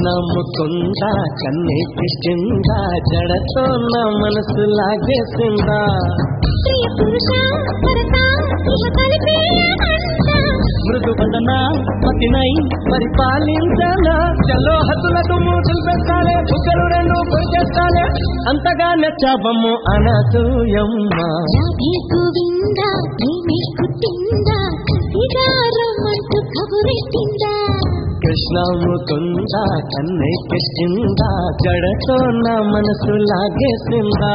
కృష్ణ ముకుంద కన్నే కృష్ణ జడతో నా మనసు లాగేసిందా ప్రియ పురుష భరత ఇహ కలిపే అంతా మృదు బంధన పతినై పరిపాలించాలా చలో హద్దులకు మూతులు పెట్టాలే బుగ్గలు రెండు పొడిచేస్తాలే అంతగా నచ్చాబమ్ము అనసూయమ్మ రాధే గోవింద ప్రేమే కుట్టింద కసిగారమంటూ కబురెట్టిందా కృష్ణ ముకుంద కన్నే కృష్ణ జడతో నా మనసు లాగేసిందా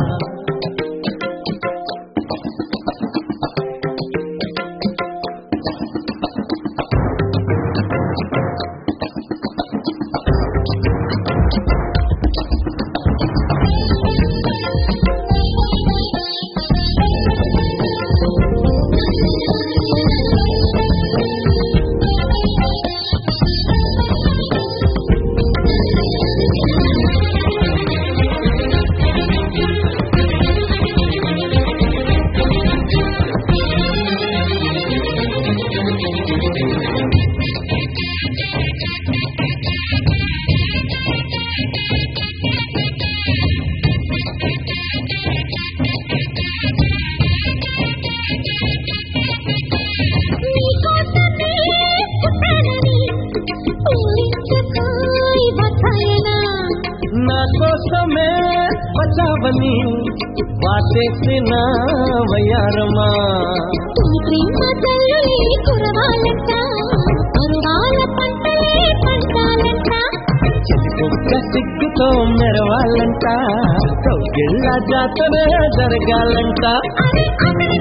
నీకోసమే పుట్టానని పూరించుకోయ్ బతాయనా నా కోసమే వచ్చావని వాటేసిన వయ్యారమా నీ ప్రేమ జల్లులే కురవాలంట పరువాల పంటలే పంటాలంట ఒక్క సిగ్గుతో మెరవాలంట కౌగిళ్ళ జాతర జరగాలంట అరే అతని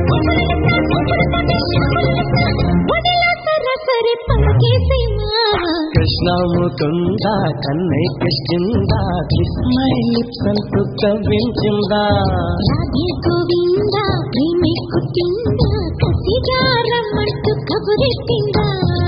సరే పలికేసేమా కృష్ణ ముకుంద కన్నే కృష్ణ మై లిప్స్ అంటూ కవ్వించిందా రాధే గోవింద ప్రేమే కుట్టిందా కసిగారమంటూ కబురెట్టిందా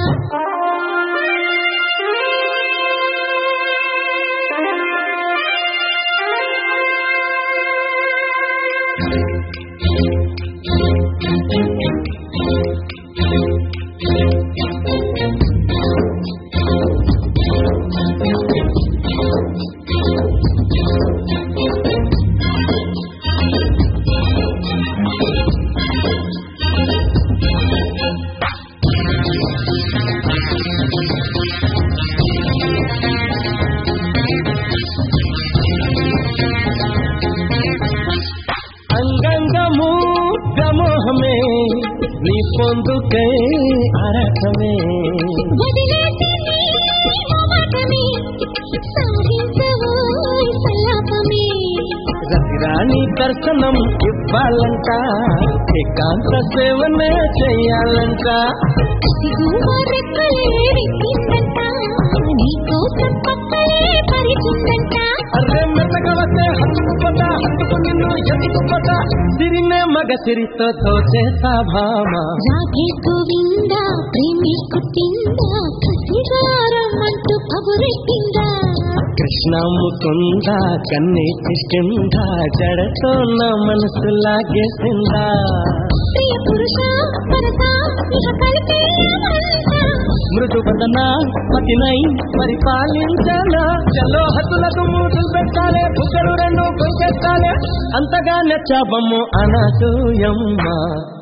అంగంగము గమోహమే నీ పొందుకై అరకమే వదిలేసి నీ మొమాటమే సాగించవోయ్ సల్లాపమే రతిరాణి దర్శనం ఇవ్వాలంట ఏకాంత సేవనే చెయ్యాలంట సిగువ రెక్కలే విప్పిందంట నీకోసం పక్కలే పరిచిందంట అర్రే మెత్తగా వస్తే హత్తుకుపోత హత్తుకు నిన్ను ఎత్తుకుపోత సిరినే మగ సిరితో తోచేసా భామ రాధే గోవింద ప్రేమి కుట్టిందా కసిగారమంటూ కబురెట్టిందా కృష్ణ ముకుంద కన్నే కృష్ణ జడతో నా మనసు లాగేసిందా ప్రియ పురుష భరత ఇహ కలిపే అంతా మృదు బంధన పతినై పరిపాలించాలా చలో హద్దులకు మూతులు పెట్టాలే బుగ్గలు రెండు కొరికెత్తాలే అంతగా నచ్చాబమ్ము అనసూయమ్మ